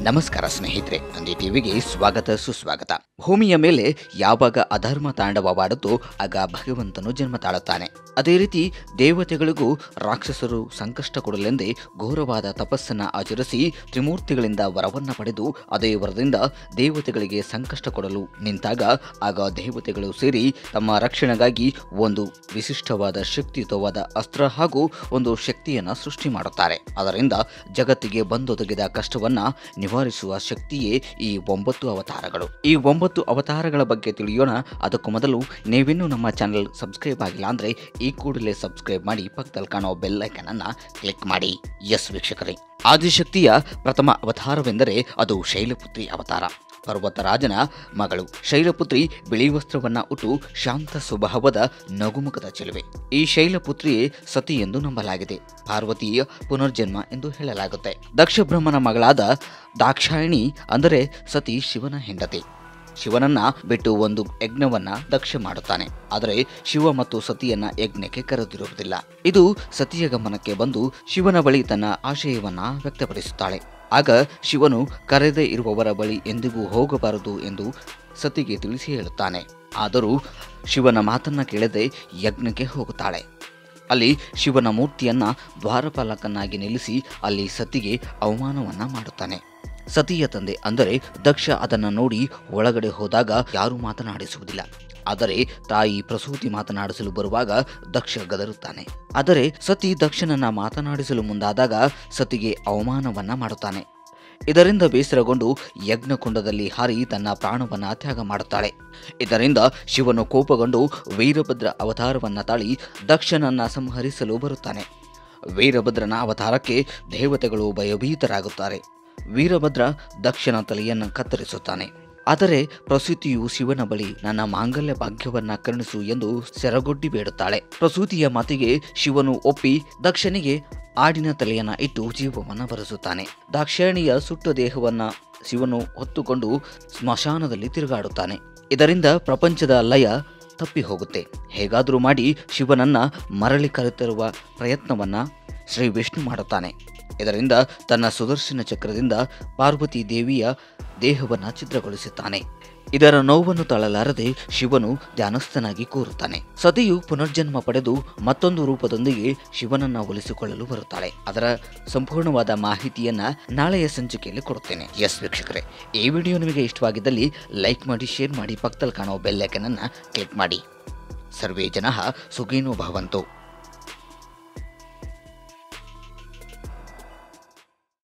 ನಮಸ್ಕಾರ ಸ್ನೇಹಿತರೆ ನಂದಿ ಟಿವಿಗೆ ಸ್ವಾಗತ ಸುಸ್ವಾಗತ ಭೂಮಿಯ ಮೇಲೆ ಯಾವಾಗ ಅಧರ್ಮ ತಾಂಡವವಾಡುತ್ತೋ ಆಗ ಭಗವಂತನು ಜನ್ಮ ತಾಳುತ್ತಾನೆ ಅದೇ ರೀತಿ ದೇವತೆಗಳಿಗೂ ರಾಕ್ಷಸರು ಸಂಕಷ್ಟ ಕೊಡಲೆಂದೇ ಘೋರವಾದ ತಪಸ್ಸನ್ನ ಆಚರಿಸಿ ತ್ರಿಮೂರ್ತಿಗಳಿಂದ ವರವನ್ನ ಪಡೆದು ಅದೇ ವರದಿಂದ ದೇವತೆಗಳಿಗೆ ಸಂಕಷ್ಟ ಕೊಡಲು ನಿಂತಾಗ ಆಗ ದೇವತೆಗಳು ಸೇರಿ ತಮ್ಮ ರಕ್ಷಣೆಗಾಗಿ ಒಂದು ವಿಶಿಷ್ಟವಾದ ಶಕ್ತಿಯುತವಾದ ಅಸ್ತ್ರ ಹಾಗೂ ಒಂದು ಶಕ್ತಿಯನ್ನ ಸೃಷ್ಟಿ ಮಾಡುತ್ತಾರೆ ಅದರಿಂದ ಜಗತ್ತಿಗೆ ಬಂದೊದಗಿದ ಕಷ್ಟವನ್ನ ನಿವಾರಿಸುವ ಶಕ್ತಿಯೇ ಈ ಒಂಬತ್ತು ಅವತಾರಗಳು ಈ ಒಂಬತ್ತು ಅವತಾರಗಳ ಬಗ್ಗೆ ತಿಳಿಯೋಣ ಅದಕ್ಕೂ ಮೊದಲು ನೀವಿನ್ನೂ ನಮ್ಮ ಚಾನೆಲ್ ಸಬ್ಸ್ಕ್ರೈಬ್ ಆಗಿಲ್ಲ ಅಂದ್ರೆ ಈ ಕೂಡಲೇ ಸಬ್ಸ್ಕ್ರೈಬ್ ಮಾಡಿ ಪಕ್ಕದಲ್ಲಿ ಕಾಣೋ ಬೆಲ್ ಐಕನ್ ಅನ್ನ ಕ್ಲಿಕ್ ಮಾಡಿ ಎಸ್ ವೀಕ್ಷಕರೇ ಆದಿಶಕ್ತಿಯ ಪ್ರಥಮ ಅವತಾರವೆಂದರೆ ಅದು ಶೈಲಪುತ್ರಿ ಅವತಾರ ಪರ್ವತರಾಜನ ಮಗಳು ಶೈಲಪುತ್ರಿ ಬಿಳಿ ವಸ್ತ್ರವನ್ನ ಉಟ್ಟು ಶಾಂತ ಸ್ವಭಾವದ ನಗುಮುಖದ ಚೆಲುವೆ ಈ ಶೈಲಪುತ್ರಿಯೇ ಸತಿ ಎಂದು ನಂಬಲಾಗಿದೆ ಪಾರ್ವತಿಯ ಪುನರ್ಜನ್ಮ ಎಂದು ಹೇಳಲಾಗುತ್ತೆ ದಕ್ಷ ಬ್ರಹ್ಮನ ಮಗಳಾದ ದಾಕ್ಷಾಯಿಣಿ ಅಂದರೆ ಸತಿ ಶಿವನ ಹೆಂಡತಿ ಶಿವನನ್ನ ಬಿಟ್ಟು ಒಂದು ಯಜ್ಞವನ್ನ ದಕ್ಷ ಮಾಡುತ್ತಾನೆ ಆದರೆ ಶಿವ ಮತ್ತು ಸತಿಯನ್ನ ಯಜ್ಞಕ್ಕೆ ಕರೆದಿರುವುದಿಲ್ಲ ಇದು ಸತಿಯ ಗಮನಕ್ಕೆ ಬಂದು ಶಿವನ ಬಳಿ ತನ್ನ ಆಶಯವನ್ನ ವ್ಯಕ್ತಪಡಿಸುತ್ತಾಳೆ ಆಗ ಶಿವನು ಕರೆದೇ ಇರುವವರ ಬಳಿ ಎಂದಿಗೂ ಹೋಗಬಾರದು ಎಂದು ಸತಿಗೆ ತಿಳಿಸಿ ಹೇಳುತ್ತಾನೆ ಆದರೂ ಶಿವನ ಮಾತನ್ನ ಕೇಳದೆ ಯಜ್ಞಕ್ಕೆ ಹೋಗುತ್ತಾಳೆ ಅಲ್ಲಿ ಶಿವನ ಮೂರ್ತಿಯನ್ನ ದ್ವಾರಪಾಲಕನಾಗಿ ನಿಲ್ಲಿಸಿ ಅಲ್ಲಿ ಸತಿಗೆ ಅವಮಾನವನ್ನ ಮಾಡುತ್ತಾನೆ ಸತಿಯ ತಂದೆ ಅಂದರೆ ದಕ್ಷ ಅದನ್ನು ನೋಡಿ ಒಳಗಡೆ ಹೋದಾಗ ಯಾರೂ ಮಾತನಾಡಿಸುವುದಿಲ್ಲ ಆದರೆ ತಾಯಿ ಪ್ರಸೂತಿ ಮಾತನಾಡಿಸಲು ಬರುವಾಗ ದಕ್ಷ ಗದರುತ್ತಾನೆ ಆದರೆ ಸತಿ ದಕ್ಷನನ್ನ ಮಾತನಾಡಿಸಲು ಮುಂದಾದಾಗ ಸತಿಗೆ ಅವಮಾನವನ್ನ ಮಾಡುತ್ತಾನೆ ಇದರಿಂದ ಬೇಸರಗೊಂಡು ಯಜ್ಞಕುಂಡದಲ್ಲಿ ಹಾರಿ ತನ್ನ ಪ್ರಾಣವನ್ನ ತ್ಯಾಗ ಮಾಡುತ್ತಾಳೆ ಇದರಿಂದ ಶಿವನು ಕೋಪಗೊಂಡು ವೀರಭದ್ರ ಅವತಾರವನ್ನ ತಾಳಿ ದಕ್ಷನನ್ನ ಸಂಹರಿಸಲು ಬರುತ್ತಾನೆ ವೀರಭದ್ರನ ಅವತಾರಕ್ಕೆ ದೇವತೆಗಳು ಭಯಭೀತರಾಗುತ್ತಾರೆ ವೀರಭದ್ರ ದಕ್ಷನ ತಲೆಯನ್ನು ಕತ್ತರಿಸುತ್ತಾನೆ ಆದರೆ ಪ್ರಸೂತಿಯು ಶಿವನ ಬಳಿ ನನ್ನ ಮಾಂಗಲ್ಯ ಭಾಗ್ಯವನ್ನ ಕರುಣಿಸು ಎಂದು ಸೆರಗೊಡ್ಡಿ ಬೇಡುತ್ತಾಳೆ ಪ್ರಸೂತಿಯ ಮಾತಿಗೆ ಶಿವನು ಒಪ್ಪಿ ದಕ್ಷನಿಗೆ ಆಡಿನ ತಲೆಯನ್ನ ಇಟ್ಟು ಜೀವವನ್ನ ಬರೆಸುತ್ತಾನೆ ದಾಕ್ಷಾಯಣಿಯ ಸುಟ್ಟ ದೇಹವನ್ನ ಶಿವನು ಹೊತ್ತುಕೊಂಡು ಸ್ಮಶಾನದಲ್ಲಿ ತಿರುಗಾಡುತ್ತಾನೆ ಇದರಿಂದ ಪ್ರಪಂಚದ ಲಯ ತಪ್ಪಿ ಹೋಗುತ್ತೆ ಹೇಗಾದರೂ ಮಾಡಿ ಶಿವನನ್ನ ಮರಳಿ ಕರೆತರುವ ಪ್ರಯತ್ನವನ್ನ ಶ್ರೀ ವಿಷ್ಣು ಮಾಡುತ್ತಾನೆ ಇದರಿಂದ ತನ್ನ ಸುದರ್ಶನ ಚಕ್ರದಿಂದ ಪಾರ್ವತಿ ದೇವಿಯ ದೇಹವನ್ನು ಚಿತ್ರಗೊಳಿಸುತ್ತಾನೆ ಇದರ ನೋವನ್ನು ತಾಳಲಾರದೆ ಶಿವನು ಧ್ಯಾನಸ್ಥನಾಗಿ ಕೂರುತ್ತಾನೆ ಸತಿಯು ಪುನರ್ಜನ್ಮ ಪಡೆದು ಮತ್ತೊಂದು ರೂಪದೊಂದಿಗೆ ಶಿವನನ್ನ ಒಲಿಸಿಕೊಳ್ಳಲು ಬರುತ್ತಾಳೆ ಅದರ ಸಂಪೂರ್ಣವಾದ ಮಾಹಿತಿಯನ್ನ ನಾಳೆಯ ಸಂಚಿಕೆಯಲ್ಲಿ ಕೊಡುತ್ತೇನೆ ಎಸ್ ವೀಕ್ಷಕರೇ ಈ ವಿಡಿಯೋ ನಿಮಗೆ ಇಷ್ಟವಾಗಿದ್ದಲ್ಲಿ ಲೈಕ್ ಮಾಡಿ ಶೇರ್ ಮಾಡಿ ಪಕ್ಕದಲ್ಲಿ ಕಾಣೋ ಬೆಲ್ ಐಕನ್ ಅನ್ನ ಕ್ಲಿಕ್ ಮಾಡಿ ಸರ್ವೇ ಜನ ಸುಖೀನೋ ಭವಂತು